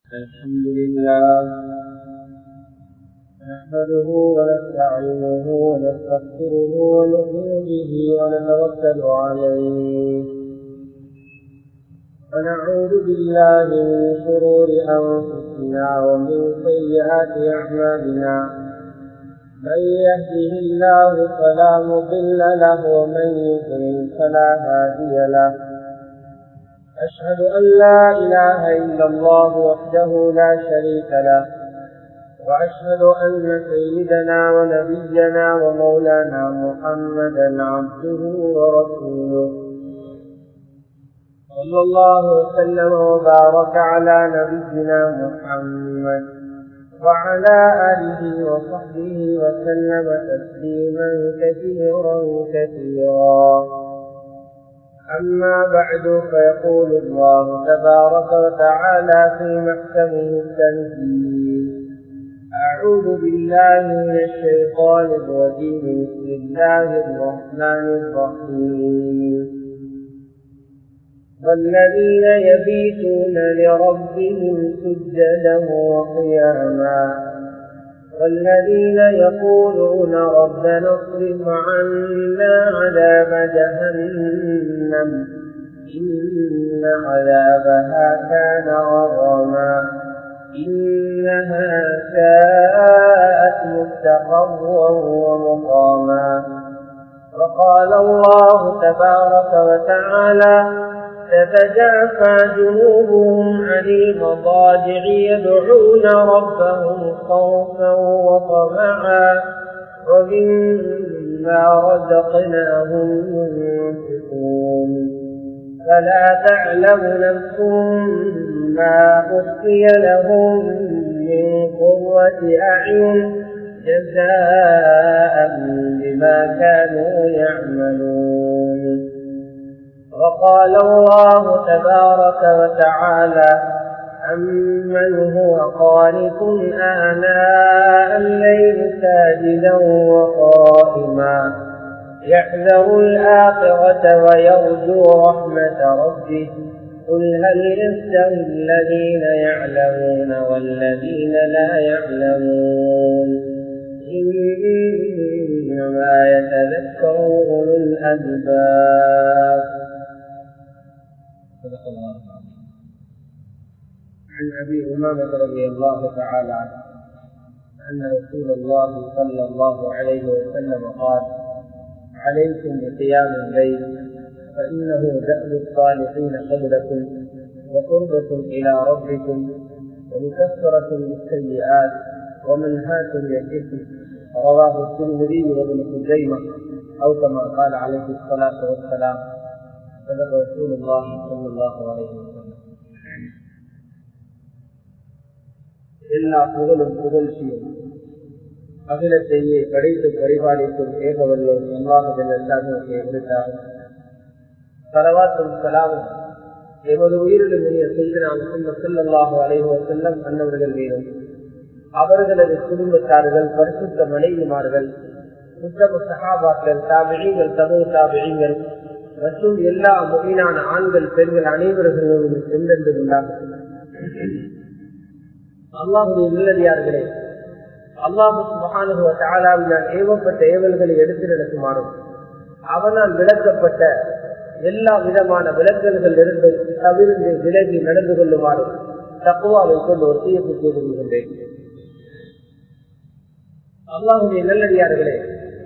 الحمد لله نحمده ونستعينه ونستغفره ونؤمن به ونتوكل عليه ونعوذ بالله من شرور أنفسنا ومن سيئات أعمالنا من يهده الله فلا مضل له ومن يضلل فلا هادي له أشهد أن لا إله إلا الله وحده لا شريك له وأشهد أن سيدنا ونبينا ومولانا محمدا عبده ورسوله صلى الله وسلم وبارك على نبينا محمد وعلى آله وصحبه وسلم تسليما كثيرا كثيرا أما بعد فيقول الله تبارك وتعالى في محكمه التنزيل أعوذ بالله من الشيطان الرجيم بسم الله الرحمن الرحيم والذين يبيتون لربهم سجدا وقياما والذين يقولون ربنا اصرف عنا عذاب جهنم إن عذابها كان غراما إنها ساءت مستقرا ومقاما وقال الله تبارك وتعالى تتجافى جنوبهم عن المضاجع يدعون ربهم خوفا وطمعا ومما رزقناهم ينفقون فلا تعلم نفس ما أخفي لهم من قرة أعين جزاء بما كانوا يعملون وقال الله تبارك وتعالى أمن هو قانت آناء الليل ساجدا وقائما يحذر الآخرة ويرجو رحمة ربه قل هل يستوي الذين يعلمون والذين لا يعلمون إنما يتذكر أولو الألباب صدق الله عن ابي امامه رضي الله تعالى عنه ان رسول الله صلى الله عليه وسلم قال عليكم بقيام الليل فانه دأب الصالحين قبلكم وقربة الى ربكم ومكفرة للسيئات ومنهاة للإثم رواه الترمذي وابن خزيمة أو كما قال عليه الصلاة والسلام صدق رسول الله صلى الله عليه وسلم எல்லா புகழும் புகழ்ச்சியும் அகிலத்தையே படைத்து பரிபாலிக்கும் ஏகவல்லோர் அல்லாஹுக்கு விட்டார் சரவாத்தும் சலாமும் எமது உயிரிலுடைய செய்தினா முகமது செல்லல்லாஹு அலைவோ செல்லம் அன்னவர்கள் மீதும் அவர்களது குடும்பத்தார்கள் பரிசுத்த மனைவிமார்கள் புத்தக சகாபாக்கள் தாபிழிகள் தபு தாபிழிகள் மற்றும் எல்லா முகையிலான ஆண்கள் பெண்கள் அனைவர்களும் சென்றென்று கொண்டார்கள் அல்லாஹுடைய நல்லடியார்களே அல்லாஹு மகானுவினால் ஏவப்பட்ட ஏவல்களை எடுத்து நடக்குமாறும் அவனால் விளக்கப்பட்ட எல்லா விதமான விளக்கல்கள் இருந்து தவிர்த்து விலகி நடந்து கொள்ளுமாறும் தக்குவாவை கொண்டு ஒரு தீர்ப்பு செய்து கொள்கின்றேன் அல்லாஹுடைய நல்லடியார்களே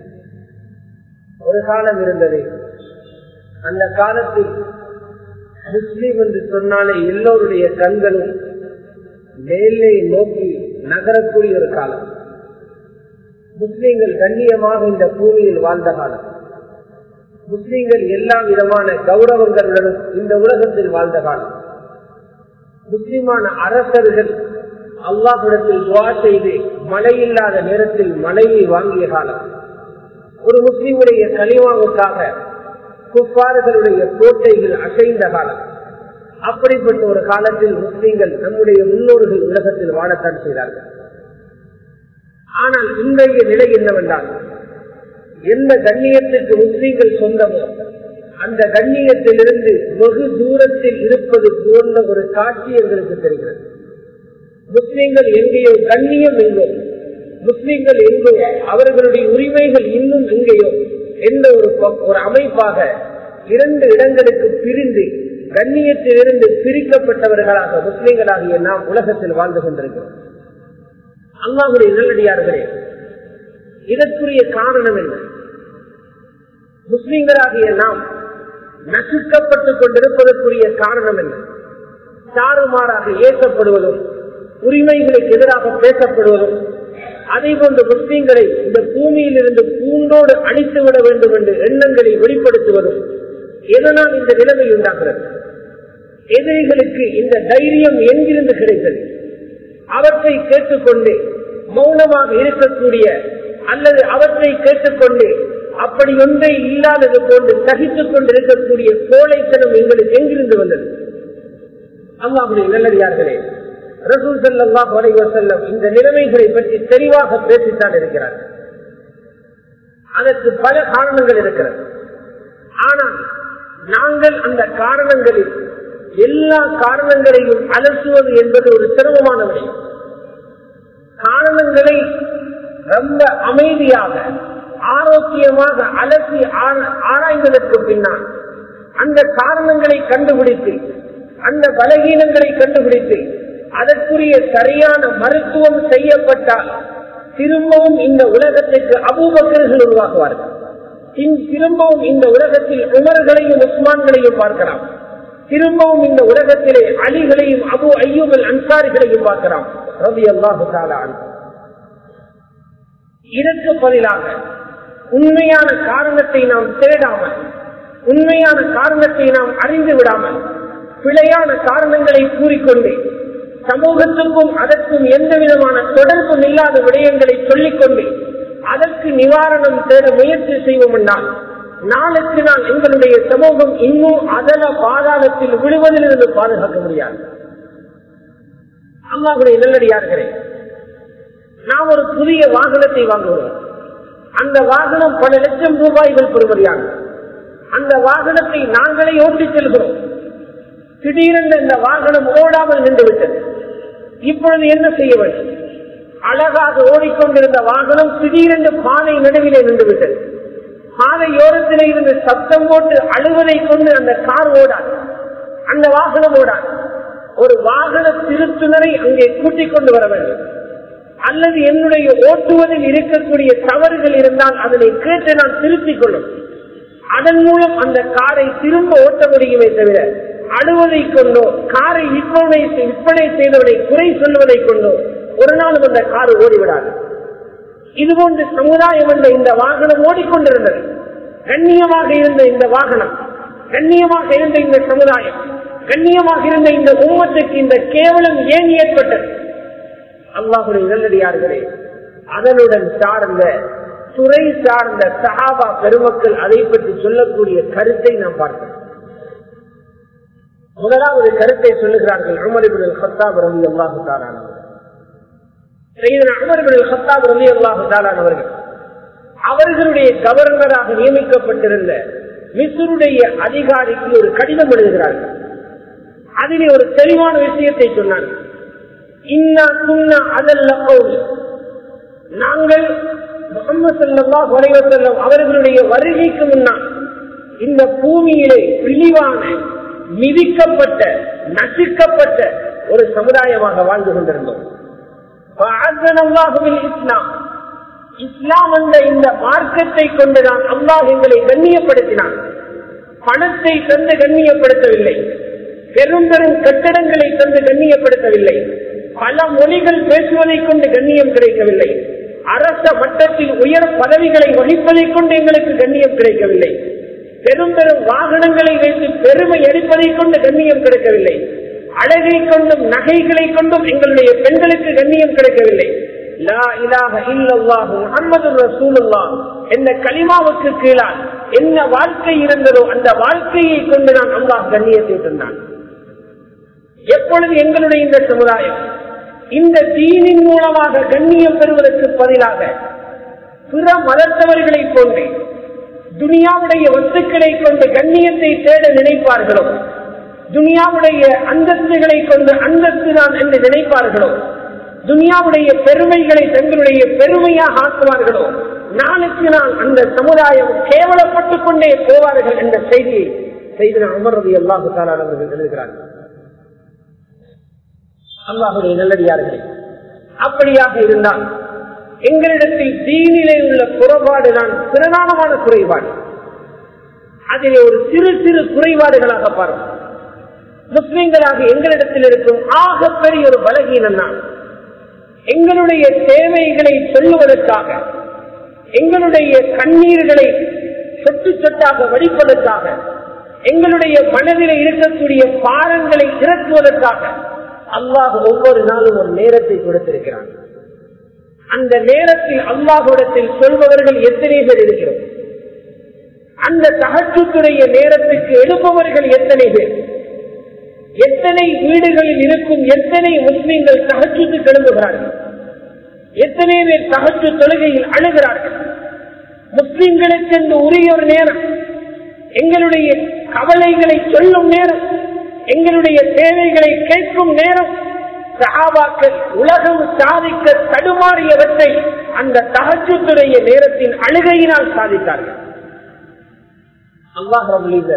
ஒரு காலம் இருந்தது அந்த காலத்தில் முஸ்லீம் என்று சொன்னாலே எல்லோருடைய கண்களும் மேலே நோக்கி நகரக்கூடிய ஒரு காலம் முஸ்லீம்கள் கண்ணியமாக இந்த பூமியில் வாழ்ந்த காலம் முஸ்லீம்கள் எல்லா விதமான கௌரவங்களுடனும் இந்த உலகத்தில் வாழ்ந்த காலம் முஸ்லிமான அரசர்கள் அல்லாஹிடத்தில் துவா செய்து மழை இல்லாத நேரத்தில் மழையை வாங்கிய காலம் ஒரு முஸ்லீமுடைய கனிவாவுக்காக குப்பாறுகளுடைய கோட்டைகள் அசைந்த காலம் அப்படிப்பட்ட ஒரு காலத்தில் முஸ்லீம்கள் நம்முடைய முன்னோர்கள் உலகத்தில் வாழத்தான் செய்தார்கள் ஆனால் இன்றைய நிலை என்னவென்றால் எந்த கண்ணியத்துக்கு முஸ்லீம்கள் சொந்தமோ அந்த கண்ணியத்திலிருந்து வெகு தூரத்தில் இருப்பது போன்ற ஒரு காட்சி எங்களுக்கு தெரிகிறது முஸ்லிம்கள் எங்கேயோ கண்ணியம் எங்கோ முஸ்லிம்கள் எங்கோ அவர்களுடைய உரிமைகள் இன்னும் எங்கேயோ எந்த ஒரு ஒரு அமைப்பாக இரண்டு இடங்களுக்கு பிரிந்து கண்ணியத்திலிருந்து பிரிக்கப்பட்டவர்களாக முஸ்லிம்களாகிய நாம் உலகத்தில் வாழ்ந்து கொண்டிருக்கிறோம் அல்லாஹுடைய நல்லடியார்களே இதற்குரிய காரணம் என்ன முஸ்லிம்களாகிய நாம் நசுக்கப்பட்டுக் கொண்டிருப்பதற்குரிய காரணம் என்ன சாறுமாறாக ஏற்கப்படுவதும் உரிமைகளுக்கு எதிராக பேசப்படுவதும் அதே போன்ற முஸ்லீம்களை இந்த பூமியில் இருந்து பூண்டோடு அழித்துவிட வேண்டும் என்று எண்ணங்களை வெளிப்படுத்துவதும் எதனால் இந்த நிலைமை உண்டாகிறது எதிரிகளுக்கு இந்த தைரியம் எங்கிருந்து கிடைத்தது அவற்றை கேட்டுக்கொண்டு மௌனமாக இருக்கக்கூடிய அல்லது அவற்றை கேட்டுக்கொண்டு அப்படி ஒன்றை இல்லாதது போன்று சகித்துக் கொண்டிருக்கக்கூடிய கோழைத்தனம் எங்களுக்கு எங்கிருந்து வந்தது அல்லாவுடைய நல்லடியார்களே ரசூல் செல்லா செல்லம் இந்த நிலைமைகளை பற்றி தெளிவாக பேசித்தான் இருக்கிறார் அதற்கு பல காரணங்கள் இருக்கிறது ஆனால் நாங்கள் அந்த காரணங்களில் எல்லா காரணங்களையும் அலசுவது என்பது ஒரு சிரமமான விடயம் காரணங்களை ரொம்ப அமைதியாக ஆரோக்கியமாக அலசி ஆராய்ந்ததற்கு பின்னால் அந்த காரணங்களை கண்டுபிடித்து அந்த பலகீனங்களை கண்டுபிடித்து அதற்குரிய சரியான மருத்துவம் செய்யப்பட்டால் திரும்பவும் இந்த உலகத்திற்கு அபூபக்கர்கள் உருவாக்குவார்கள் திரும்பவும் இந்த உலகத்தில் உமர்களையும் உஸ்மான்களையும் பார்க்கலாம் திரும்பவும் இந்த உலகத்திலே அலிகளையும் அபு ஐயூபல் அன்சாரிகளையும் பார்க்கலாம் ரவி அல்லாஹு இதற்கு பதிலாக உண்மையான காரணத்தை நாம் தேடாமல் உண்மையான காரணத்தை நாம் அறிந்து விடாமல் பிழையான காரணங்களை கூறிக்கொண்டு சமூகத்துக்கும் அதற்கும் எந்த விதமான தொடர்பும் இல்லாத விடயங்களை சொல்லிக்கொண்டு அதற்கு நிவாரணம் தேட முயற்சி செய்வோம் என்றால் நாளுக்கு நாள் எங்களுடைய சமூகம் இன்னும் அதல பாதாளத்தில் விழுவதிலிருந்து பாதுகாக்க முடியாது அம்மாவுடைய நல்லடியார்களே நாம் ஒரு புதிய வாகனத்தை வாங்குகிறோம் அந்த வாகனம் பல லட்சம் ரூபாய்கள் பெறுமதியாகும் அந்த வாகனத்தை நாங்களே ஓட்டி செல்கிறோம் திடீரென்று இந்த வாகனம் ஓடாமல் நின்றுவிட்டது இப்பொழுது என்ன செய்ய வேண்டும் அழகாக ஓடிக்கொண்டிருந்த வாகனம் திடீரென்று பாதை நடுவிலே நின்றுவிட்டது பாதையோரத்திலே இருந்து சத்தம் போட்டு அழுவதை கொண்டு அந்த கார் ஓடாது அந்த வாகனம் ஓடாது ஒரு வாகன திருத்துணரை அங்கே கூட்டிக் கொண்டு வர வேண்டும் அல்லது என்னுடைய ஓட்டுவதில் இருக்கக்கூடிய தவறுகள் இருந்தால் அதனை கேட்டு நான் திருத்திக் கொள்ளும் அதன் மூலம் அந்த காரை திரும்ப ஓட்ட முடியுமே தவிர அழுவதை கொண்டோ காரை விற்பனை விற்பனை செய்தவனை குறை சொல்வதை கொண்டோ ஒரு நாளும் அந்த கார் ஓடிவிடாது இதுபோன்று சமுதாயம் என்ற இந்த வாகனம் ஓடிக்கொண்டிருந்தது கண்ணியமாக இருந்த இந்த வாகனம் கண்ணியமாக இருந்த இந்த சமுதாயம் கண்ணியமாக இருந்த இந்த உம்மத்துக்கு இந்த கேவலம் ஏன் ஏற்பட்டது அல்லாஹுடைய நல்லடியார்களே அதனுடன் சார்ந்த துறை சார்ந்த சஹாபா பெருமக்கள் அதை பற்றி சொல்லக்கூடிய கருத்தை நாம் பார்க்கிறோம் முதலாவது கருத்தை சொல்லுகிறார்கள் அமரிபுல் ஹத்தாப் ரவி அல்லாஹு தாலானவர் அமரிபுல் ஹத்தாப் ரவி அல்லாஹு தாலானவர்கள் அவர்களுடைய கவர்னராக நியமிக்கப்பட்டிருந்த மிஸ்ருடைய அதிகாரிக்கு ஒரு கடிதம் எழுதுகிறார்கள் அதிலே ஒரு தெளிவான விஷயத்தை சொன்னார்கள் இன்னா சுண்ணா அதல்ல நாங்கள் முகமது சல்லா வலைவசல்லம் அவர்களுடைய வருகைக்கு முன்னால் இந்த பூமியிலே இழிவான மிதிக்கப்பட்ட நசுக்கப்பட்ட ஒரு சமுதாயமாக வாழ்ந்து கொண்டிருந்தோம் இஸ்லாம் இஸ்லாம் என்ற இந்த மார்க்கத்தை கொண்டுதான் அல்லாஹ் எங்களை கண்ணியப்படுத்தினான் பணத்தை தந்து கண்ணியப்படுத்தவில்லை பெரும் பெரும் கட்டடங்களை தந்து கண்ணியப்படுத்தவில்லை பல மொழிகள் பேசுவதை கொண்டு கண்ணியம் கிடைக்கவில்லை அரச மட்டத்தில் உயர் பதவிகளை வகிப்பதை கொண்டு எங்களுக்கு கண்ணியம் கிடைக்கவில்லை பெரும் பெரும் வாகனங்களை வைத்து பெருமை அடிப்பதை கொண்டு கண்ணியம் கிடைக்கவில்லை அழகை கொண்டும் நகைகளை கொண்டும் எங்களுடைய பெண்களுக்கு கண்ணியம் கிடைக்கவில்லை என்ன களிமாவுக்கு கீழால் என்ன வாழ்க்கை இருந்ததோ அந்த வாழ்க்கையை கொண்டு நான் அல்லாஹ் கண்ணியத்தை தந்தான் எப்பொழுது எங்களுடைய இந்த சமுதாயம் இந்த தீனின் மூலமாக கண்ணியம் பெறுவதற்கு பதிலாக பிற மதத்தவர்களை கொண்டு துனியாவுடைய வஸ்துக்களை கொண்டு கண்ணியத்தை தேட நினைப்பார்களோ துனியாவுடைய அந்தஸ்துகளை கொண்டு அந்தஸ்து தான் என்று நினைப்பார்களோ துனியாவுடைய பெருமைகளை தங்களுடைய பெருமையாக ஆக்குவார்களோ நாளுக்கு நாள் அந்த சமுதாயம் கேவலப்பட்டுக் கொண்டே போவார்கள் என்ற செய்தியை செய்து அமர்றது அல்லாஹு அவர்கள் எழுதுகிறார்கள் அல்லாஹுடைய நல்லடியார்களே அப்படியாக இருந்தால் எங்களிடத்தில் தீனிலே உள்ள குறைபாடு தான் பிரதானமான குறைபாடு அதிலே ஒரு சிறு சிறு குறைபாடுகளாக பார்ப்போம் முஸ்லிம்களாக எங்களிடத்தில் இருக்கும் ஆகப்பெரிய ஒரு பலகீனம் தான் எங்களுடைய தேவைகளை சொல்லுவதற்காக எங்களுடைய கண்ணீர்களை சொட்டு சொட்டாக வடிப்பதற்காக எங்களுடைய மனதில் இருக்கக்கூடிய பாரங்களை இறக்குவதற்காக அல்லாஹ் ஒவ்வொரு நாளும் ஒரு நேரத்தை கொடுத்திருக்கிறான் அந்த நேரத்தில் அல்லாஹுடத்தில் சொல்பவர்கள் எத்தனை பேர் இருக்கிறோம் அந்த தகச்சுத்துடைய நேரத்துக்கு எழுப்பவர்கள் எத்தனை பேர் எத்தனை வீடுகளில் இருக்கும் எத்தனை முஸ்லிம்கள் தகச்சுத்து கிளம்புகிறார்கள் எத்தனை பேர் தகச்சு தொழுகையில் அழுகிறார்கள் முஸ்லிம்களுக்கு என்று உரிய ஒரு நேரம் எங்களுடைய கவலைகளை சொல்லும் நேரம் எங்களுடைய தேவைகளை கேட்கும் நேரம் சகாபாக்கள் உலகம் சாதிக்க தடுமாறியவற்றை அந்த தகச்சுத்துடைய நேரத்தின் அழுகையினால் சாதித்தார்கள் அல்லாஹ்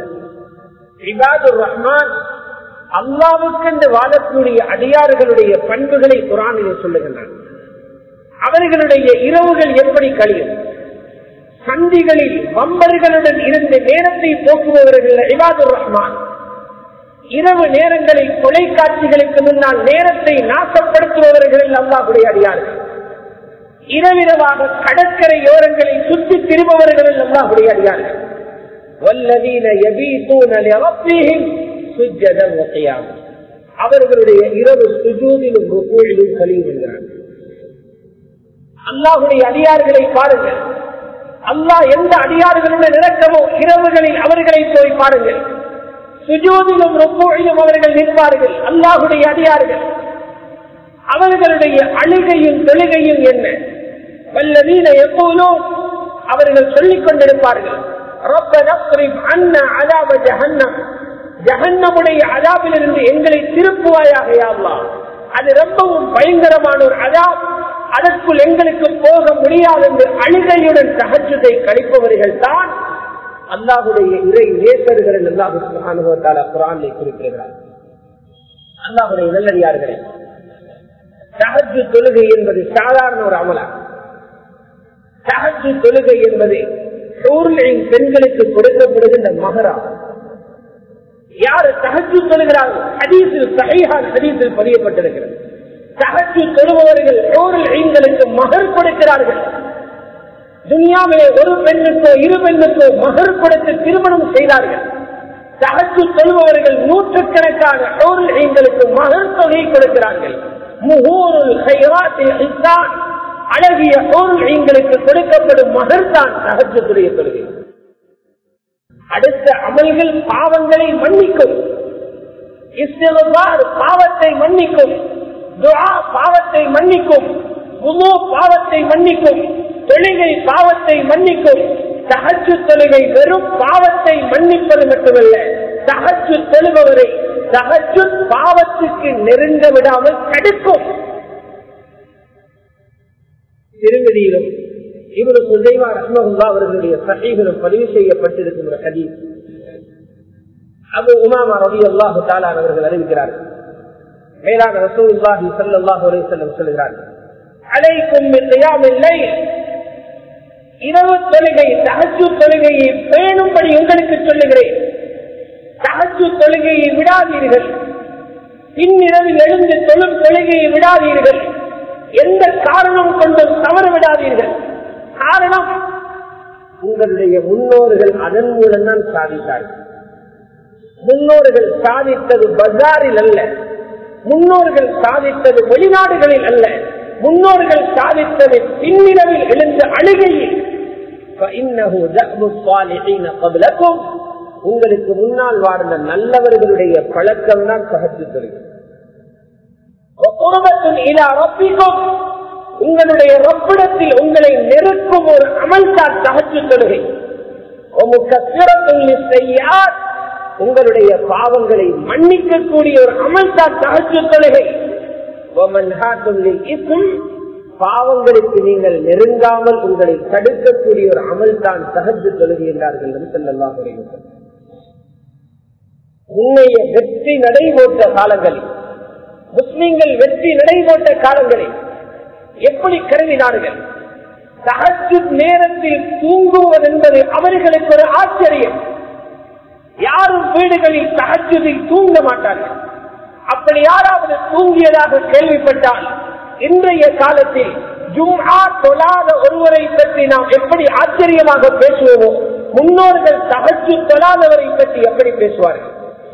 ரஹ்மான் அல்லாவுக்கென்று வாழக்கூடிய அடியார்களுடைய பண்புகளை குரானிலே சொல்லுகின்றனர் அவர்களுடைய இரவுகள் எப்படி கழியும் சந்திகளில் வம்பர்களுடன் இருந்த நேரத்தை போக்குபவர்கள் இவாதுர் ரஹ்மான் இரவு நேரங்களில் தொலைக்காட்சிகளுக்கு முன்னால் நேரத்தை நாசப்படுத்துபவர்கள் அல்லாஹுடைய அடியார்கள் இரவிரவாக கடற்கரையோரங்களை சுற்றி திரும்பவர்கள் அல்லாஹுடைய அடியார்கள் والذين يبيتون لربهم سجدا وقياما அவர்களுடைய இரவு சுஜூதிலும் ருகூழிலும் கழியும் என்கிறார்கள் அல்லாஹுடைய அடியார்களை பாருங்கள் அல்லாஹ் எந்த அடியார்களுடன் இறக்கமோ இரவுகளில் அவர்களை போய் பாருங்கள் சுஜூதிலும் ருக்கூழிலும் அவர்கள் நிற்பார்கள் அல்லாஹுடைய அடியார்கள் அவர்களுடைய அழுகையும் தொழுகையும் என்ன வல்லவீன எப்போதும் அவர்கள் சொல்லிக் கொண்டிருப்பார்கள் ஜஹன்னமுடைய அதாபிலிருந்து எங்களை திருப்புவாயாக யாவ்லா அது ரொம்பவும் பயங்கரமான ஒரு அதாப் அதற்குள் எங்களுக்கு போக முடியாது என்று அழுகையுடன் தகச்சதை கழிப்பவர்கள் தான் அல்லாஹுடைய இறை நேசர்கள் அல்லாஹு அனுபவத்தால குரானை குறிப்பிடுகிறார் அல்லாஹுடைய நல்லடியார்களே தகஜு தொழுகை என்பது சாதாரண ஒரு அமலா தகஜு தொழுகை என்பது பெண்களுக்கு கொடுக்கப்படுகின்ற மகரா யாரு தகஜு தொழுகிறார்கள் ஹதீஸில் சகைகால் ஹதீஸில் பதியப்பட்டிருக்கிறது தகஜு தொழுபவர்கள் ஐங்களுக்கு மகர் கொடுக்கிறார்கள் துனியாவிலே ஒரு பெண்ணுக்கோ இரு பெண்ணுக்கோ மகர் கொடுத்து திருமணம் செய்தார்கள் தகச்சு தொழுபவர்கள் நூற்றுக்கணக்கான ஐங்களுக்கு மகர் தொகை கொடுக்கிறார்கள் முகூருள் அழகிய ஐங்களுக்கு கொடுக்கப்படும் மகர் தான் தகச்சத்துடைய தொழுகை அடுத்த அமல்கள் பாவங்களை மன்னிக்கும் பாவத்தை மன்னிக்கும் பாவத்தை மன்னிக்கும் முழு பாவத்தை மன்னிக்கும் தொழுகை பாவத்தை மன்னிக்கும் தகச்சு தொழுகை வெறும் பாவத்தை மன்னிப்பது மட்டுமல்ல தகச்சு தொழுபவரை தகச்சு பாவத்துக்கு நெருங்க விடாமல் தடுக்கும் திருமதியிலும் இவரு சுதைவா ரஹ்மகுல்லா அவர்களுடைய சகைகளும் பதிவு செய்யப்பட்டிருக்கின்ற கதி அபு உமாமா ரவி அல்லாஹு தாலான் அவர்கள் அறிவிக்கிறார்கள் மேலான ரசூல்லாஹி சல்லாஹு அலி செல்லம் சொல்கிறார்கள் அலைக்கும் இல்லை இரவு தொழுகை தகச்சு தொழுகையை பேணும்படி உங்களுக்கு சொல்லுகிறேன் தகச்சு தொழுகையை விடாதீர்கள் பின்னிரவில் எழுந்து தொழும் தொழுகையை விடாதீர்கள் எந்த காரணம் கொண்டும் தவறு விடாதீர்கள் காரணம் உங்களுடைய முன்னோர்கள் அதன் மூலம் தான் சாதித்தார்கள் முன்னோர்கள் சாதித்தது பஜாரில் அல்ல முன்னோர்கள் சாதித்தது வெளிநாடுகளில் அல்ல முன்னோர்கள் சாதித்தது பின்னிரவில் எழுந்த அழுகையில் உங்களுக்கு முன்னால் வாழ்ந்த நல்லவர்களுடைய பழக்கம் தான் சகத்து தருகிறது உங்களுடைய ரப்பிடத்தில் உங்களை நெருக்கும் ஒரு அமல்தான் தகச்சு தொழுகை உங்களுடைய பாவங்களை மன்னிக்கக்கூடிய ஒரு அமல்தான் தகச்சு தொழுகை பாவங்களுக்கு நீங்கள் நெருங்காமல் உங்களை தடுக்கக்கூடிய ஒரு அமல் தான் சகஜ தொழுகை என்றார்கள் செல்லலாம் உண்மைய வெற்றி நடைபோட்ட காலங்களில் முஸ்லிம்கள் வெற்றி நடைபோட்ட காலங்களில் எப்படி கருதினார்கள் சகஜு நேரத்தில் தூங்குவது என்பது அவர்களுக்கு ஒரு ஆச்சரியம் யாரும் வீடுகளில் சகஜத்தில் தூங்க மாட்டார்கள் அப்படி யாராவது தூங்கியதாக கேள்விப்பட்டால் இன்றைய காலத்தில் ஜும்ஆ தொழாத ஒருவரை பற்றி நாம் எப்படி ஆச்சரியமாக பேசுவோமோ முன்னோர்கள் சகஜு தொழாதவரை பற்றி எப்படி பேசுவார்கள்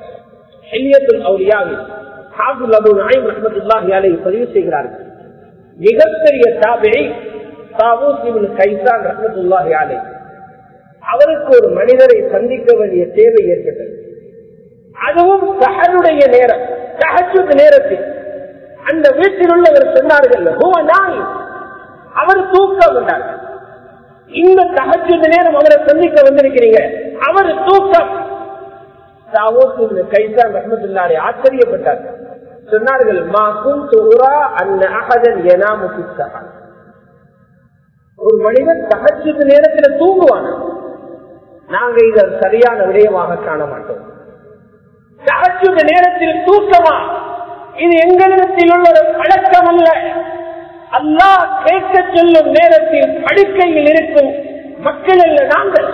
பதிவு செய்கிறார்கள் மிகப்பெரிய தாபிரை கைசான் ரஹமத்துல்லாஹி அலை அவருக்கு ஒரு மனிதரை சந்திக்க வேண்டிய தேவை ஏற்பட்டது அதுவும் சகனுடைய நேரம் சகஜு நேரத்தில் அந்த வீட்டில் உள்ளவர் சொன்னார்கள் அவர் தூக்கம் என்றார்கள் இந்த சகஜு நேரம் அவரை சந்திக்க வந்திருக்கிறீங்க அவர் தூக்கம் கைசான் ரஹமத்துல்லாரை ஆச்சரியப்பட்டார் சொன்னார்கள் மா குந்துரா அன்ன அகதன் எனாமு பித்தகன் ஒரு மனிதன் சகஜத்து நேரத்தில் தூங்குவான் நாங்க இதை சரியான விடயமாக காண மாட்டோம் சகஜத்து நேரத்தில் தூக்கமா இது எங்களிடத்தில் உள்ள ஒரு பழக்கம் அல்ல அல்லா கேட்க சொல்லும் நேரத்தில் படுக்கையில் இருக்கும் மக்கள் அல்ல நாங்கள்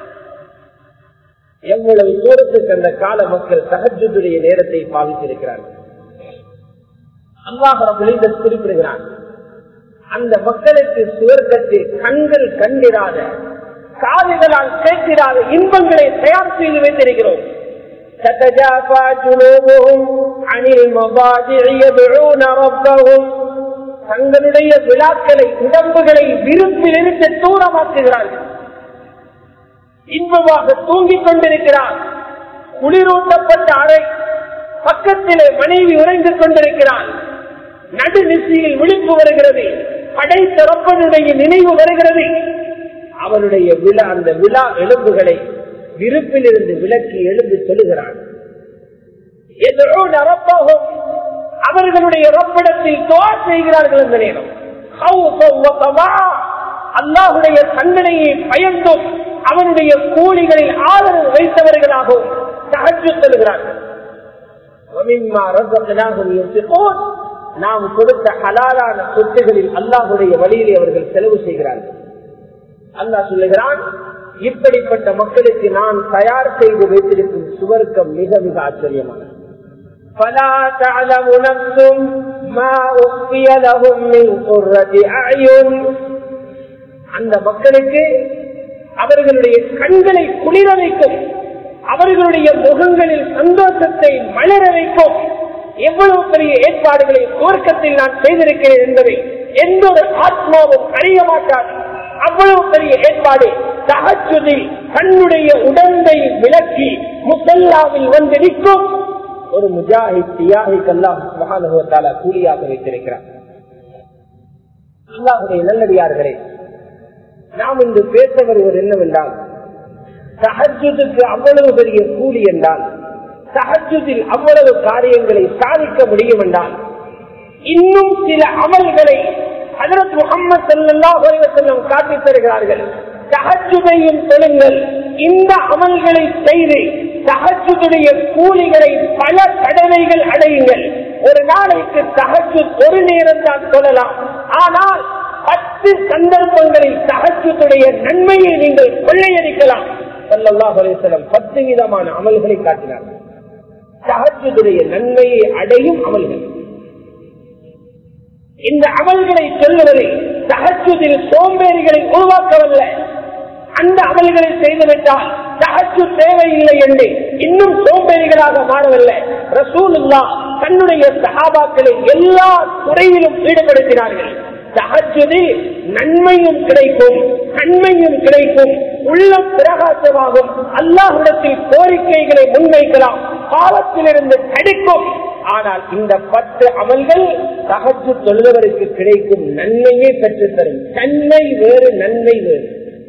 எவ்வளவு தூரத்துக்கு அந்த கால மக்கள் சகஜத்துடைய நேரத்தை பாவித்திருக்கிறார்கள் அல்லாஹ் குறிப்பிடுகிறான் அந்த மக்களுக்கு சுவர்க்கத்தில் கண்கள் கண்டிராத காதுகளால் கேட்கிறாத இன்பங்களை தயார் செய்து வைத்திருக்கிறோம் تتجافى جنوبهم عن المضاجع يدعون ربهم தங்களுடைய விழாக்களை உடம்புகளை விருப்பில் இருந்து தூரமாக்குகிறார்கள் இன்பமாக தூங்கிக் கொண்டிருக்கிறார் குளிரூட்டப்பட்ட அறை பக்கத்திலே மனைவி உறைந்து கொண்டிருக்கிறார் நடுநிசையில் விழிப்பு வருகிறது படை திறப்பனுடைய நினைவு வருகிறது அவருடைய விழா அந்த விழா எலும்புகளை விருப்பில் இருந்து விலக்கி எழுந்து சொல்லுகிறார் எதிரோ நரப்பாகும் அவர்களுடைய ரப்பிடத்தில் துவா செய்கிறார்கள் அந்த நேரம் அல்லாஹுடைய தண்டனையை பயந்தும் அவனுடைய கூலிகளில் ஆதரவு வைத்தவர்களாகவும் சகஜு சொல்லுகிறார்கள் நாம் கொடுத்த ஹலாலான சொத்துகளில் அல்லாஹுடைய வழியிலே அவர்கள் செலவு செய்கிறார்கள் அல்லாஹ் சொல்லுகிறான் இப்படிப்பட்ட மக்களுக்கு நான் தயார் செய்து வைத்திருக்கும் சுவர்க்கம் மிக மிக ஆச்சரியமானது فلا تعلم نفس ما أخفي لهم من قرة أعين அந்த மக்களுக்கு அவர்களுடைய கண்களை குளிர வைக்கும் அவர்களுடைய முகங்களில் சந்தோஷத்தை மலர வைக்கும் எவ்வளவு பெரிய ஏற்பாடுகளை துவக்கத்தில் நான் செய்திருக்கிறேன் என்பதை எந்த ஒரு ஆத்மாவும் அறிய மாட்டார் அவ்வளவு பெரிய ஏற்பாடு தகச்சுதில் தன்னுடைய உடம்பை விலக்கி முசல்லாவில் வந்து நிற்கும் ஒரு முஜாஹித் தியாகிக் அல்லாஹ் மகானுவத்தால கூலியாக வைத்திருக்கிறார் அல்லாஹுடைய நல்லடியார்களே நாம் இன்று பேச வருவது என்னவென்றால் சஹஜுக்கு அவ்வளவு பெரிய கூலி என்றால் சஹஜுதில் அவ்வளவு காரியங்களை சாதிக்க முடியும் என்றால் இன்னும் சில அமல்களை அதற்கு முகமது சல்லாஹ் செல்லம் காட்டித் தருகிறார்கள் சஹஜுதையும் தொழுங்கள் இந்த அமல்களை செய்து சஹஜுடைய கூலிகளை பல தடவைகள் அடையுங்கள் ஒரு நாளைக்கு சஹஜு ஒரு நேரம் தான் சொல்லலாம் ஆனால் பத்து சந்தர்ப்பங்களில் சஹஜுடைய நன்மையை நீங்கள் கொள்ளையடிக்கலாம் சல்லாஹ் அலிசலம் பத்து விதமான அமல்களை காட்டினார்கள் சஹஜுடைய நன்மையை அடையும் அமல்கள் இந்த அமல்களை சொல்லுவதில் சகச்சுதில் சோம்பேறிகளை உருவாக்கவல்ல அந்த அமல்களை செய்துவிட்டால் சகச்சு தேவையில்லை என்று இன்னும் சோம்பேறிகளாக மாறவில்லை ரசூலுல்லா தன்னுடைய சகாபாக்களை எல்லா துறையிலும் ஈடுபடுத்தினார்கள் சகச்சுதில் நன்மையும் கிடைக்கும் நன்மையும் கிடைக்கும் உள்ளம் பிரகாசமாகும் அல்லாஹிடத்தில் கோரிக்கைகளை முன்வைக்கலாம் பாவத்திலிருந்து தடுக்கும் ஆனால் இந்த பத்து அமல்கள் சகஜு தொழுவருக்கு கிடைக்கும் நன்மையை பெற்றுத்தரும் தன்மை வேறு நன்மை வேறு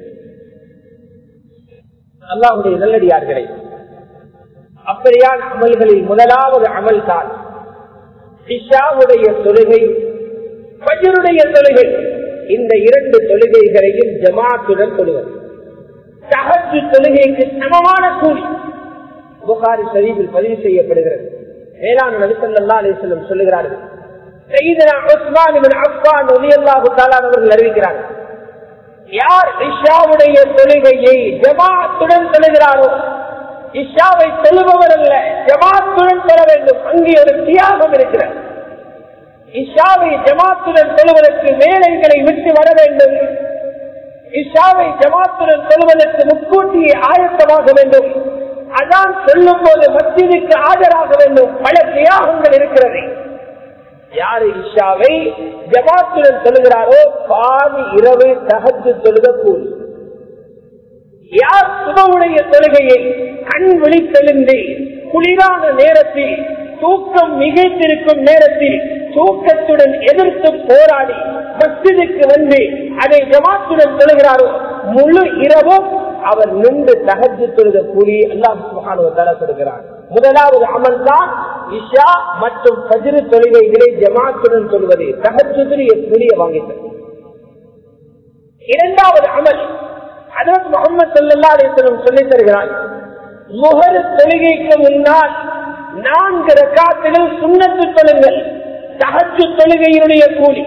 அல்லாஹுடைய நல்லடியார்களே அப்படியான அமல்களில் முதலாவது அமல் தான் இஷாவுடைய தொழுகை பஜருடைய தொழுகை இந்த இரண்டு தொழுகைகளையும் ஜமாத்துடன் தொழுவது சகஜு தொழுகைக்கு சமமான கூலி புகாரி ஷரீஃபில் பதிவு செய்யப்படுகிறது மேலான நபிசல்லா அலிஸ்லம் சொல்லுகிறார்கள் செய்தனா உஸ்மான் இபின் அஃபான் ரலியல்லாஹு தஆலா அவர்கள் அறிவிக்கிறார்கள் யார் இஷாவுடைய தொழுகையை ஜமாத்துடன் தொழுகிறாரோ இஷாவை தொழுபவர் அல்ல ஜமாத்துடன் தொழ வேண்டும் அங்கே ஒரு தியாகம் இருக்கிறது இஷாவை ஜமாத்துடன் தொழுவதற்கு வேலைகளை விட்டு வர வேண்டும் இஷாவை ஜமாத்துடன் தொழுவதற்கு முன்கூட்டியே ஆயத்தமாக வேண்டும் அதான் சொல்லும் போது மத்தியதுக்கு ஆஜராக வேண்டும் பல தியாகங்கள் இருக்கிறது யாரு இஷாவை ஜமாத்துடன் தொழுகிறாரோ பாதி இரவு தகத்து தொழுத கூலி யார் சுபவுடைய தொழுகையை கண் விழித்தெழுந்து குளிரான நேரத்தில் தூக்கம் மிகைத்திருக்கும் நேரத்தில் தூக்கத்துடன் எதிர்த்து போராடி மஸ்ஜிதுக்கு வந்து அதை ஜமாத்துடன் தொழுகிறாரோ முழு இரவும் அவர் நின்று தகஜு தொழுத கூலி அல்லாஹ் சுகானுவத்தால சொல்கிறார் முதலாவது அமல் தான் இஷா மற்றும் பஜிரு தொழுகைகளை ஜமாத்துடன் சொல்வது தகஜுடைய கூலிய வாங்கித்தது இரண்டாவது அமல் அதற்கு முகமது சல்லா அலிஸ்லம் சொல்லித் தருகிறார் முகர் தொழுகைக்கு முன்னால் நான்கு ரக்காத்துகள் சுண்ணத்து தொழுங்கள் தகச்சு தொழுகையினுடைய கூலி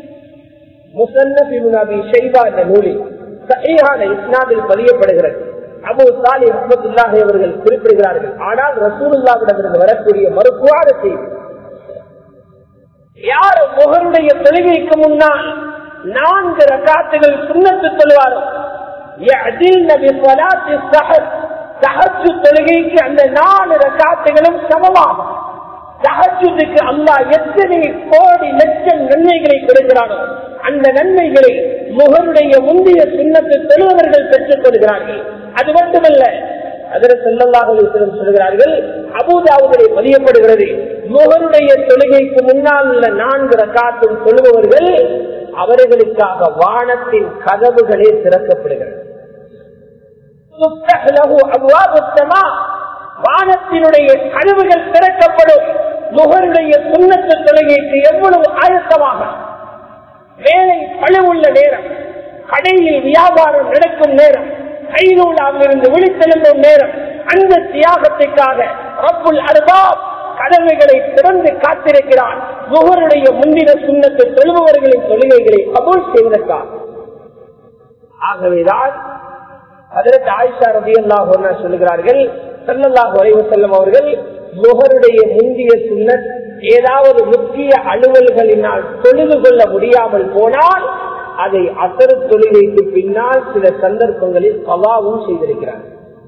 முசன்னபி ஷைபா என்ற நூலில் சஹீஹான இஸ்னாமில் பதியப்படுகிறது அபு சாலி அஹமதுல்லாஹி அவர்கள் குறிப்பிடுகிறார்கள் ஆனால் ரசூலுல்லாவிடமிருந்து வரக்கூடிய மறுப்புவாத செய்தி யார் முகருடைய தொழுகைக்கு முன்னால் நான்கு ரக்காத்துகள் சுண்ணத்து சொல்வாரோ தகச்சு தொழுகைக்கு அந்த நாலு ரக்காத்துகளும் சமமாகும் தகச்சுக்கு அல்லா எத்தனை கோடி லட்சம் நன்மைகளை கொடுக்கிறானோ அந்த நன்மைகளை முகருடைய முந்தைய சுண்ணத்து தொழுவர்கள் பெற்றுக் கொள்கிறார்கள் அது மட்டுமல்ல அதில் செல்லல்லாக சொல்கிறார்கள் அபூதாவுகளை பதியப்படுகிறது முகருடைய தொழுகைக்கு முன்னால் உள்ள நான்கு ரக்காத்தும் சொல்லுபவர்கள் அவர்களுக்காக வானத்தின் கதவுகளே திறக்கப்படுகிறது வானத்தினுடைய கதவுகள் திறக்கப்படும் முகருடைய சுண்ணத்து தொழுகைக்கு எவ்வளவு ஆயத்தமாக வேலை பழுவுள்ள நேரம் கடையில் வியாபாரம் நடக்கும் நேரம் கைநூலாக இருந்து விழித்தெழும்பும் நேரம் அந்த தியாகத்துக்காக ரப்புல் அர்பாப் கதவுகளை திறந்து காத்திருக்கிறான் முகருடைய முந்தின சுண்ணத்து தொழுபவர்களின் தொழுகைகளை கபூல் செய்வதற்காக ஆகவேதான் அதற்கு ஆயிஷா ரபி அல்லாஹ் சொல்லுகிறார்கள் சல்லல்லாஹ் வரைவு செல்லும் அவர்கள் முகருடைய முந்திய சுண்ணத் ஏதாவது முக்கிய அலுவல்களினால் தொழுது கொள்ள முடியாமல் போனால் அதை அசரு தொழுகைக்கு பின்னால் சில சந்தர்ப்பங்களில் கவாவும் செய்திருக்கிறார்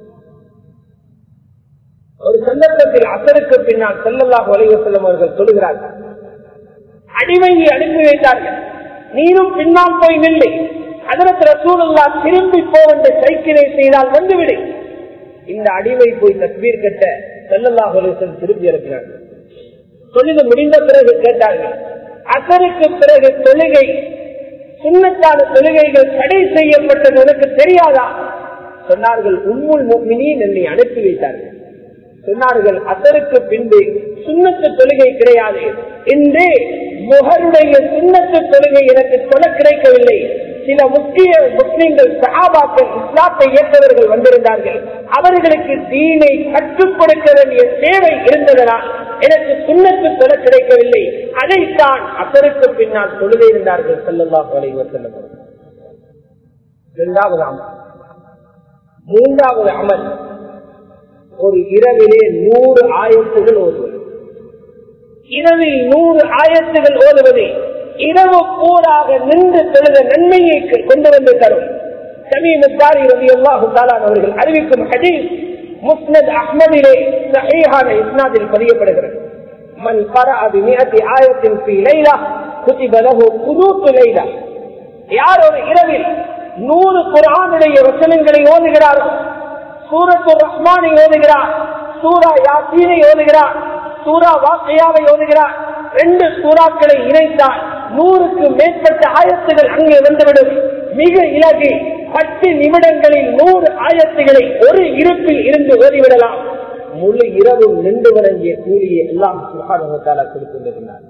ஒரு சந்தர்ப்பத்தில் அசருக்கு பின்னால் செல்லல்லாஹ் வரைவு செல்லும் அவர்கள் சொல்லுகிறார்கள் அடிமையை அனுப்பி வைத்தார்கள் நீரும் பின்னால் போய் நில்லை அதற்கு ரசூலுல்லா திரும்பி போவென்ற சைக்கிளை செய்தால் வந்துவிடு இந்த அடிமை போய் தஸ்வீர் கட்ட செல்லல்லாஹ் திரும்பி இறக்கிறார்கள் தொழில் முடிந்த பிறகு கேட்டார்கள் அசருக்கு பிறகு தொழுகை சுண்ணத்தான தொழுகைகள் தடை செய்யப்பட்டது உனக்கு தெரியாதா சொன்னார்கள் உண்முள் மினின் என்னை அனுப்பி வைத்தார்கள் சொன்னார்கள் அசருக்கு பின்பு சுண்ணத்து தொழுகை கிடையாது இன்று முகருடைய சுண்ணத்து தொழுகை எனக்கு சொல்ல கிடைக்கவில்லை சில முக்கிய முஸ்லிம்கள் சகாபாக்கள் இஸ்லாத்தை ஏற்றவர்கள் வந்திருந்தார்கள் அவர்களுக்கு தீனை கற்றுக் கொடுக்க வேண்டிய தேவை இருந்ததனால் எனக்கு சுண்ணத்து சொல்ல கிடைக்கவில்லை அதைத்தான் அசருக்கு பின்னால் தொழுகை இருந்தார்கள் செல்லல்லா வலைவர் செல்லும் இரண்டாவது அமல் மூன்றாவது அமல் ஒரு இரவிலே நூறு ஆயத்துகள் ஓதுவது இரவில் நூறு ஆயத்துகள் ஓதுவது இரவு பூராக நின்று தொழுத நன்மையை கொண்டு வந்து தரும் சமீபத்தாரி ரவி அல்லாஹு தாலான் அவர்கள் அறிவிக்கும் ஹதீஸ் முஸ்னத் அஹ்மதிலே சஹீஹான இஸ்னாதில் பதியப்படுகிறது மன் قرأ بمئة آية في ليلة كتب له قنوت ليلة யார் ஒரு இரவில் நூறு குரானுடைய வசனங்களை ஓதுகிறாரோ சூரத்து ரஹ்மானை ஓதுகிறார் சூரா யாசீனை ஓதுகிறார் சூரா வாக்கையாவை ஓதுகிறார் ரெண்டு சூறாக்களை இணைத்தால் நூறுக்கு மேற்பட்ட ஆயத்துகள் அங்கே வந்துவிடும் மிக இலகு பத்து நிமிடங்களில் நூறு ஆயத்துகளை ஒரு இருப்பில் இருந்து ஓதிவிடலாம் முழு இரவும் நின்று வழங்கிய கூலியை எல்லாம் சுகாதாரத்தால கொடுத்திருந்தார்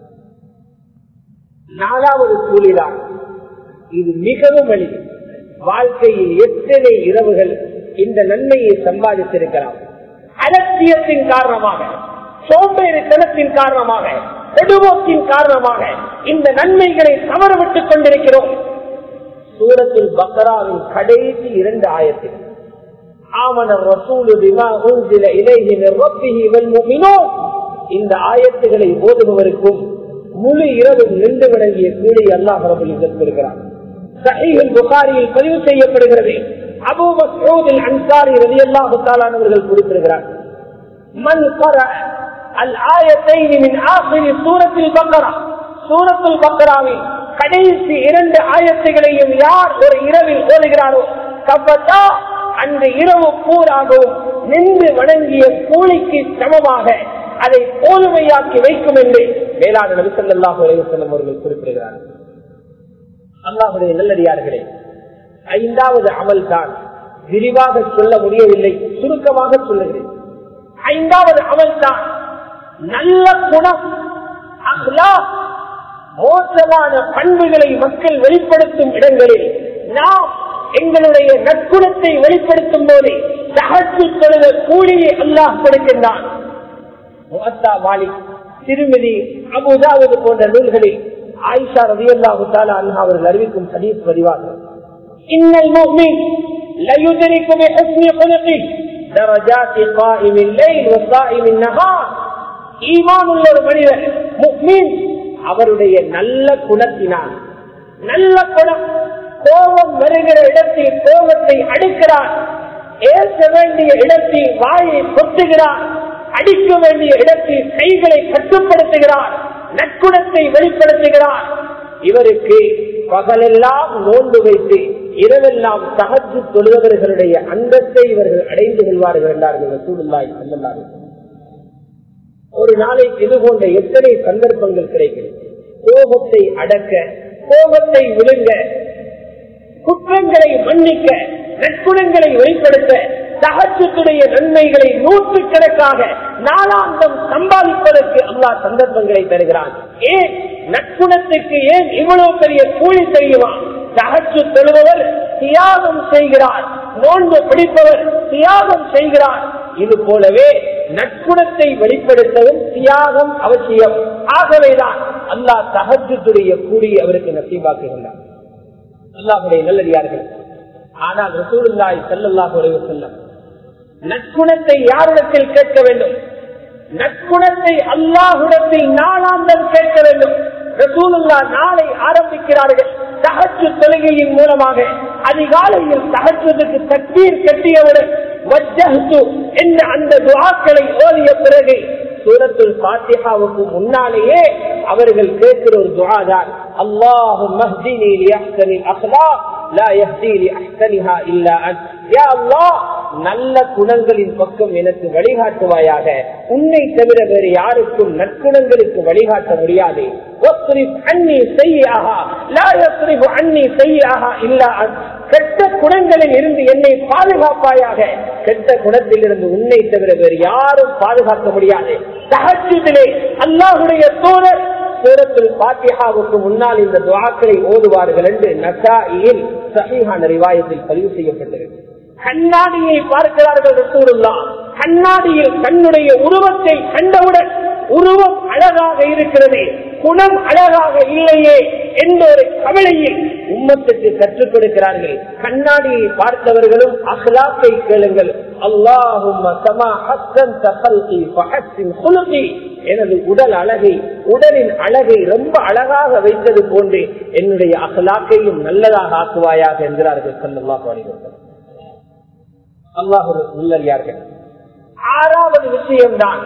நாலாவது கூலிதான் இது மிகவும் எளிது வாழ்க்கையில் எத்தனை இரவுகள் இந்த நன்மையை சம்பாதித்திருக்கலாம் அலட்சியத்தின் காரணமாக சோம்பேறித்தனத்தின் காரணமாக கொடுவோக்கின் காரணமாக இந்த நன்மைகளை தவறவிட்டுக் கொண்டிருக்கிறோம் சூரத்தில் பக்ராவின் கடைசி இரண்டு ஆயத்தில் ஆமன ரசூலு பிமா உன்சில இலைஹி மின் ரப்பிஹி வல் முஃமினூன் இந்த ஆயத்துகளை ஓதுபவருக்கும் முழு இரவும் நின்று விளங்கிய கூலி அல்லாஹ் ரபுல் இருக்கிறார் சஹீஹுல் புகாரியில் பதிவு செய்யப்படுகிறது அபூ மஸ்ஊத் அன்சாரி ரலியல்லாஹு தஆலா அவர்கள் குறிப்பிடுகிறார் மன் قرأ الآيتين من آخر سورة البقرة سورة البقرة கடைசி இரண்டு ஆயத்துகளையும் யார் ஒரு இரவில் ஓதுகிறாரோ கப்பட்டா அந்த இரவு பூராகவும் நின்று வணங்கிய கூலிக்கு சமமாக அதை போதுமையாக்கி வைக்கும் என்று மேலான நபிசல்லாஹு அலைவசல்லம் அவர்கள் குறிப்பிடுகிறார்கள் அல்லாஹுடைய நல்லடியார்களே ஐந்தாவது அமல் தான் விரிவாக சொல்ல முடியவில்லை சுருக்கமாக சொல்லுகிறேன் ஐந்தாவது அமல் தான் நல்ல குணம் அஹ்லா மோசமான பண்புகளை மக்கள் வெளிப்படுத்தும் இடங்களில் நாம் எங்களுடைய நற்குணத்தை வெளிப்படுத்தும் போது தகச்சு தொழுத கூலியை அல்லாஹ் கொடுக்கின்றான் முகத்தா மாலிக் திருமதி அபுதாவது போன்ற நூல்களில் ஆயிஷா ரவி அல்லாஹு அல்லாஹ் அவர்கள் அறிவிக்கும் சதீப் பதிவார்கள் இன்னல் முஃமின் ليدرك بحسن خلقه درجات قائم الليل وصائم النهار ஈமான் உள்ள ஒரு மனிதர் முக்மீன் அவருடைய நல்ல குணத்தினால் நல்ல குணம் கோபம் வருகிற இடத்தில் கோபத்தை அடுக்கிறார் ஏற்க வேண்டிய இடத்தில் வாயை கொட்டுகிறார் அடிக்க வேண்டிய இடத்தில் கைகளை கட்டுப்படுத்துகிறார் நற்குணத்தை வெளிப்படுத்துகிறார் இவருக்கு பகலெல்லாம் நோன்பு வைத்து இரவெல்லாம் தகச்சு தொழுதவர்களுடைய அந்தத்தை இவர்கள் அடைந்து கொள்வார்கள் என்றார்கள் சூழ்நிலாய் செல்லல்லார்கள் ஒரு நாளைக்கு இது போன்ற எத்தனை சந்தர்ப்பங்கள் கிடைக்கிறது கோபத்தை அடக்க கோபத்தை விழுங்க குற்றங்களை மன்னிக்க நற்குணங்களை வெளிப்படுத்த சகச்சத்துடைய நன்மைகளை நூற்றுக்கணக்காக நாளாந்தம் சம்பாதிப்பதற்கு அல்லா சந்தர்ப்பங்களை தருகிறான் ஏன் நற்குணத்துக்கு ஏன் இவ்வளவு பெரிய கூலி தெரியுமா சகச்சு தொழுபவர் தியாகம் செய்கிறார் நோன்பு பிடிப்பவர் தியாகம் செய்கிறார் இது போலவே நற்குணத்தை வெளிப்படுத்தவும் தியாகம் அவசியம் ஆகவேதான் அல்லாஹ் தகஜத்துடைய கூலி அவருக்கு நசீபாக்குகின்றார் அல்லாஹுடைய நல்லடியார்கள் ஆனால் ரசூலுல்லாய் செல்லல்லாஹ் உறவு செல்லம் நற்குணத்தை யாரிடத்தில் கேட்க வேண்டும் நற்குணத்தை அல்லாஹுடத்தில் நாளாந்தம் கேட்க வேண்டும் ரசூலுல்லா நாளை ஆரம்பிக்கிறார்கள் தகச்சு தொழுகையின் மூலமாக அதிகாலையில் தகச்சுவதற்கு தக்பீர் கட்டியவுடன் என்ற அந்த துவாக்களை ஓதிய பிறகு சூரத்துல் பாத்தியாவுக்கு முன்னாலேயே அவர்கள் கேட்கிற ஒரு துவாதான் அல்லாஹு மஹ்தினி லியஹ்சனி அஹ்லாக் லா யஹ்தி லிஅஹ்சனிஹா இல்லா அன்த் யா அல்லாஹ் நல்ல குணங்களின் பக்கம் எனக்கு வழிகாட்டுவாயாக உன்னை தவிர வேறு யாருக்கும் நற்குணங்களுக்கு வழிகாட்ட முடியாது கெட்ட குணங்களில் இருந்து என்னை பாதுகாப்பாயாக கெட்ட குணத்தில் இருந்து உன்னை தவிர வேறு யாரும் பாதுகாக்க முடியாது சகஜத்திலே அல்லாஹுடைய தோழர் சூரத்தில் பாத்தியாவுக்கு முன்னால் இந்த துவாக்களை ஓதுவார்கள் என்று நசாயில் சஹீஹான ரிவாயத்தில் பதிவு செய்யப்பட்டிருக்கு கண்ணாடியை பார்க்கிறார்கள் ரசூலுல்லா கண்ணாடியில் தன்னுடைய உருவத்தை கண்டவுடன் உருவம் அழகாக இருக்கிறது குணம் அழகாக இல்லையே என்ற ஒரு கவலையில் உம்மத்துக்கு கற்றுக் கொடுக்கிறார்கள் கண்ணாடியை பார்த்தவர்களும் அஹ்லாக்கை கேளுங்கள் அல்லாஹும் எனது உடல் அழகை உடலின் அழகை ரொம்ப அழகாக வைத்தது போன்று என்னுடைய அகலாக்கையும் நல்லதாக ஆக்குவாயாக என்கிறார்கள் சல்லாஹ் அலிவர்கள் அல்லாஹு உள்ளறியார்கள் ஆறாவது விஷயம்தான்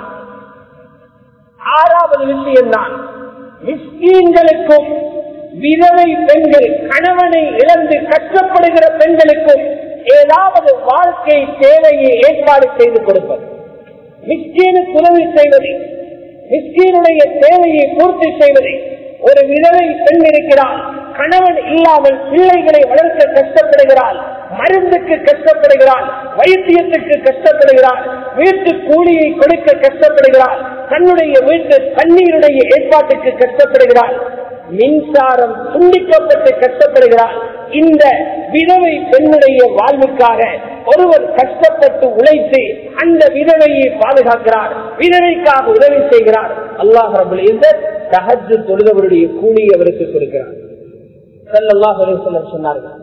ஆறாவது விஷயம்தான் மிஸ்கீன்களுக்கும் விதவை பெண்கள் கணவனை இழந்து கஷ்டப்படுகிற பெண்களுக்கும் ஏதாவது வாழ்க்கை தேவையை ஏற்பாடு செய்து கொடுப்பது மிஸ்கீனுக்கு உதவி செய்வது மிஸ்கீனுடைய தேவையை பூர்த்தி செய்வது ஒரு விதவை பெண் இருக்கிறார் கணவன் இல்லாமல் பிள்ளைகளை வளர்க்க கஷ்டப்படுகிறாள் மருந்துக்கு கஷ்டப்படுகிறாள் வைத்தியத்துக்கு கஷ்டப்படுகிறாள் வீட்டு கூலியை கொடுக்க கஷ்டப்படுகிறாள் தன்னுடைய வீட்டு தண்ணீருடைய ஏற்பாட்டுக்கு கஷ்டப்படுகிறாள் மின்சாரம் துண்டிக்கப்பட்டு கஷ்டப்படுகிறாள் இந்த விதவை பெண்ணுடைய வாழ்வுக்காக ஒருவர் கஷ்டப்பட்டு உழைத்து அந்த விதவையை பாதுகாக்கிறார் விதவைக்காக உதவி செய்கிறார் அல்லாஹ் ரபுல் தகஜு தொழுதவருடைய கூலி அவருக்கு கொடுக்கிறார் சொன்னார்கள்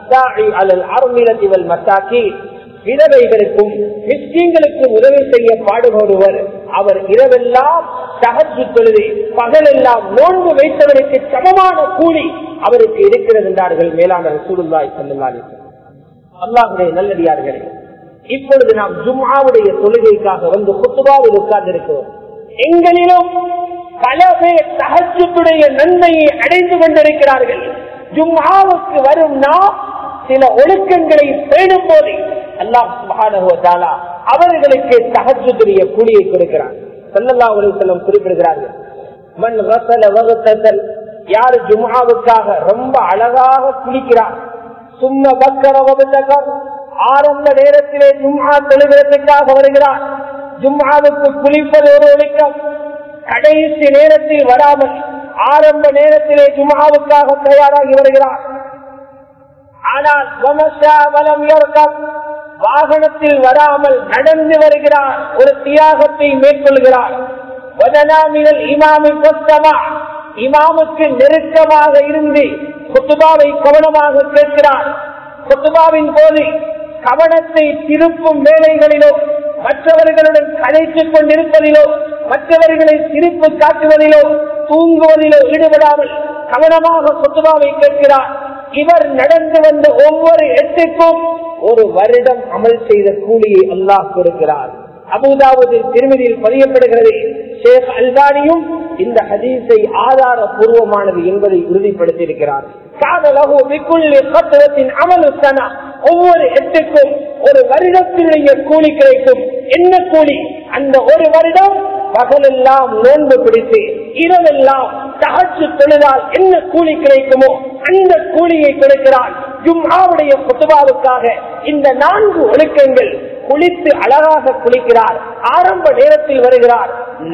விதவைகளுக்கும் மிஸ்கிங்களுக்கும் உதவி செய்ய பாடுபடுவர் அவர் இரவெல்லாம் தகச்சு தொழுது பகலெல்லாம் நோன்பு வைத்தவருக்கு சமமான கூலி அவருக்கு இருக்கிறது என்றார்கள் மேலான சூழ்நாய் செல்லுங்கள் அல்லாஹுடைய நல்லடியார்களே இப்பொழுது நாம் ஜும்மாவுடைய தொழுகைக்காக வந்து குத்துபாவில் உட்கார்ந்து இருக்கிறோம் எங்களிலும் பல பேர் தகச்சுடைய நன்மையை அடைந்து கொண்டிருக்கிறார்கள் ஜும்மாவுக்கு வரும் நாம் சில ஒழுக்கங்களை பேணும் போது அல்லாஹ் சுபானா அவர்களுக்கு தகச்சுடைய கூலியை கொடுக்கிறார் சல்லல்லா செல்லம் குறிப்பிடுகிறார்கள் மண் வசல வகுத்தல் யார் ஜும்மாவுக்காக ரொம்ப அழகாக குளிக்கிறார் சும்ம பக்கர வகுத்தகம் ஆரம்ப நேரத்திலே ஜும்மா தொழுகிறதுக்காக வருகிறார் ஜும்மாவுக்கு குளிப்பது ஒரு ஒழுக்கம் கடைசி நேரத்தில் வராமல் ஆரம்ப நேரத்திலே ஜும்மாவுக்காக தயாராகி வருகிறார் ஆனால் வாகனத்தில் வராமல் நடந்து வருகிறார் ஒரு தியாகத்தை மேற்கொள்கிறார் இமாமுக்கு நெருக்கமாக இருந்து குத்துபாவை கவனமாக கேட்கிறார் குத்துபாவின் போது கவனத்தை திருப்பும் வேலைகளிலோ மற்றவர்களுடன் கதைத்துக் கொண்டிருப்பதிலோ மற்றவர்களை சிரிப்பு காட்டுவதிலோ தூங்குவதிலோ ஈடுபடாமல் கவனமாக குத்துபாவை கேட்கிறார் இவர் நடந்து வந்த ஒவ்வொரு எட்டுக்கும் ஒரு வருடம் அமல் செய்த கூலியை அல்லாஹ் கொடுக்கிறார் அபுதாவது திருமதியில் பதியப்படுகிறது ஷேக் அல்பானியும் இந்த ஹதீஸை ஆதாரபூர்வமானது என்பதை உறுதிப்படுத்தியிருக்கிறார் ஒவ்வொரு எட்டுக்கும் ஒரு வருடத்தினுடைய கூலி கிடைக்கும் என்ன கூலி அந்த ஒரு வருடம் பகலெல்லாம் நோன்பு பிடித்து இரவெல்லாம் தகச்சு தொழுதால் என்ன கூலி கிடைக்குமோ அந்த கூலியை கொடுக்கிறான் ஜும்மாவுடைய குத்துபாவுக்காக இந்த நான்கு ஒழுக்கங்கள் குளித்து அழகாக குளிக்கிறார் ஆரம்ப நேரத்தில் வருகிறார்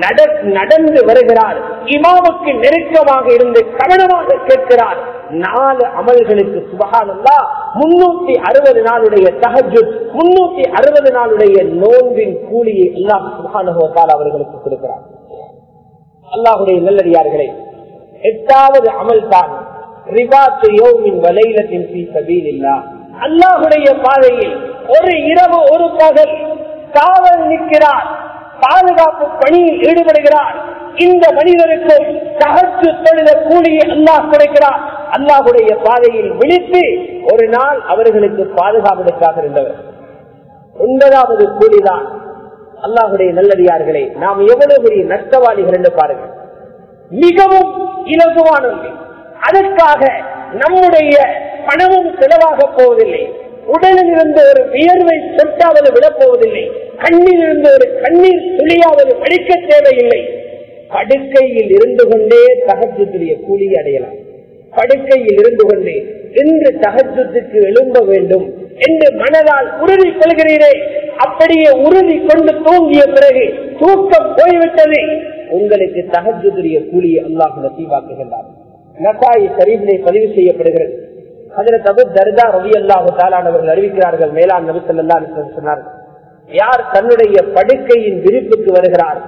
நடந்து வருகிறார் இமாவுக்கு நெருக்கமாக இருந்து கவனமாக கேட்கிறார் நாலு அமல்களுக்கு சுபகானந்தா முன்னூத்தி அறுபது நாளுடைய தகஜு முன்னூத்தி அறுபது நாளுடைய நோன்பின் கூலியை அல்லாஹ் சுபகானுகத்தால் அவர்களுக்கு கொடுக்கிறார் அல்லாஹுடைய நல்லடியார்களே எட்டாவது அமல் தான் ரிபாத்து யோமின் வலையிலத்தின் சீ சபீலில்லா அல்லாஹுடைய பாதையில் ஒரு இரவு ஒரு பகல் காவல் நிற்கிறார் பாதுகாப்பு பணியில் ஈடுபடுகிறார் இந்த மனிதருக்கும் தகச்சு தொழில கூலியை அல்லாஹ் கிடைக்கிறார் அல்லாஹுடைய பாதையில் விழித்து ஒரு நாள் அவர்களுக்கு பாதுகாவலுக்காக இருந்தவர் ஒன்பதாவது கூலிதான் அல்லாஹுடைய நல்லடியார்களே நாம் எவ்வளவு பெரிய நஷ்டவாளிகள் என்று பாருங்கள் மிகவும் இலகுவானது அதற்காக நம்முடைய பணமும் செலவாக போவதில்லை உடலில் இருந்து ஒரு வியர்வை சொட்டாவது விடப்போவதில்லை கண்ணில் இருந்து ஒரு கண்ணீர் துளியாவது வடிக்க தேவையில்லை படுக்கையில் இருந்து கொண்டே தகஜத்துடைய கூலி அடையலாம் படுக்கையில் இருந்து கொண்டே இன்று தகஜத்துக்கு எழும்ப வேண்டும் என்று மனதால் உறுதி கொள்கிறீரே அப்படியே உறுதி கொண்டு தூங்கிய பிறகு தூக்கம் போய்விட்டது உங்களுக்கு தகஜத்துடைய கூலியை அல்லாஹ் நசீவாக்குகின்றார் நசாயி சரிவினை பதிவு செய்யப்படுகிறது அதில் தபு தர்தா ரவி அல்லாஹு தாலானவர்கள் அறிவிக்கிறார்கள் மேலாண் நபி சொல்லா சொன்னார்கள் யார் தன்னுடைய படுக்கையின் விரிப்புக்கு வருகிறார்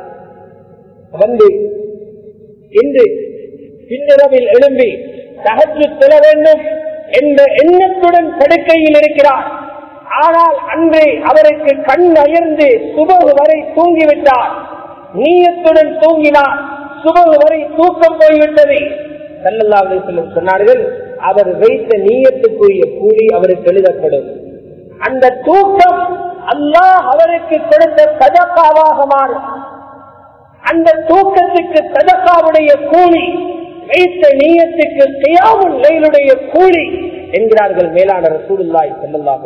வந்து இன்று பின்னிரவில் எழும்பி தகற்று செல்ல வேண்டும் என்ற எண்ணத்துடன் படுக்கையில் இருக்கிறார் ஆனால் அன்றே அவருக்கு கண் அயர்ந்து சுபகு வரை தூங்கிவிட்டார் நீயத்துடன் தூங்கினார் சுபகு வரை தூக்கம் போய்விட்டது சல்லல்லாஹு செல்லும் சொன்னார்கள் அவர் வைத்த நீயத்துக்குரிய கூலி அவருக்கு எழுதப்படும் அந்த தூக்கம் அல்லாஹ் அவருக்கு கொடுத்த சதக்காவாக மாறும் அந்த தூக்கத்துக்கு சதக்காவுடைய கூலி வைத்த நீயத்துக்கு செய்யாமல் லைலுடைய கூலி என்கிறார்கள் மேலான ரசூலுல்லாய் செல்லல்லாஹ்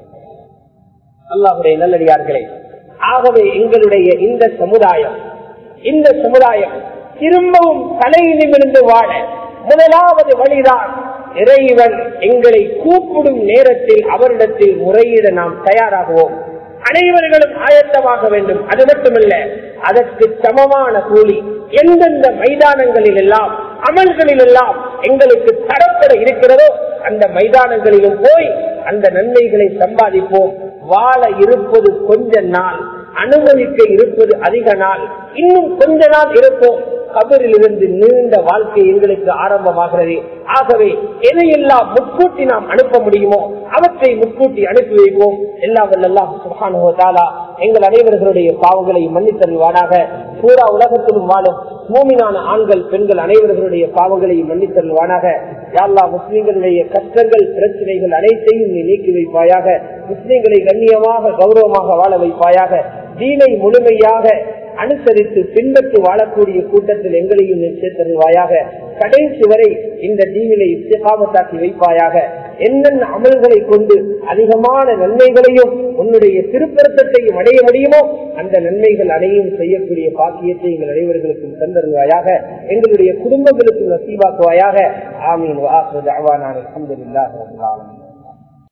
அல்லாஹுடைய நல்லடியார்களே ஆகவே எங்களுடைய இந்த சமுதாயம் இந்த சமுதாயம் திரும்பவும் தலையிலிருந்து வாழ முதலாவது வழிதான் இறைவன் எங்களை கூப்பிடும் நேரத்தில் அவரிடத்தில் முறையிட நாம் தயாராகுவோம் அனைவர்களும் ஆயத்தமாக வேண்டும் அது மட்டுமல்ல அதற்கு சமமான கூலி எந்தெந்த மைதானங்களில் எல்லாம் அமல்களில் எல்லாம் எங்களுக்கு தரப்பட இருக்கிறதோ அந்த மைதானங்களிலும் போய் அந்த நன்மைகளை சம்பாதிப்போம் வாழ இருப்பது கொஞ்ச நாள் அனுமதிக்க இருப்பது அதிக நாள் இன்னும் கொஞ்ச நாள் இருப்போம் கபரில் இருந்து நீண்ட வாழ்க்கை எங்களுக்கு ஆரம்பமாகிறது ஆகவே எதையெல்லாம் முன்கூட்டி நாம் அனுப்ப முடியுமோ அவற்றை முன்கூட்டி அனுப்பி வைப்போம் எல்லா வல்லல்லாம் சுகானுவதாலா எங்கள் அனைவர்களுடைய பாவங்களை மன்னித்தருவானாக பூரா உலகத்திலும் வாழும் மூமினான ஆண்கள் பெண்கள் அனைவர்களுடைய பாவங்களையும் மன்னித்தருவானாக யாழ்லா முஸ்லீம்களுடைய கஷ்டங்கள் பிரச்சனைகள் அனைத்தையும் நீ நீக்கி வைப்பாயாக முஸ்லீம்களை கண்ணியமாக கௌரவமாக வாழ வைப்பாயாக தீனை முழுமையாக அனுசரித்து பின்பற்றி வாழக்கூடிய கூட்டத்தில் எங்களையும் சேர்த்தருவாயாக கடைசி வரை இந்த தீவிலை இஸ்திகாமத்தாக்கி வைப்பாயாக என்னென்ன அமல்களை கொண்டு அதிகமான நன்மைகளையும் உன்னுடைய திருப்பரத்தையும் அடைய முடியுமோ அந்த நன்மைகள் அனையும் செய்யக்கூடிய பாக்கியத்தை எங்கள் அனைவர்களுக்கும் தந்தருவாயாக எங்களுடைய குடும்பங்களுக்கும் நசீவாக்குவாயாக ஆமீன் வாசு அவானான அலமதுல்லாஹ்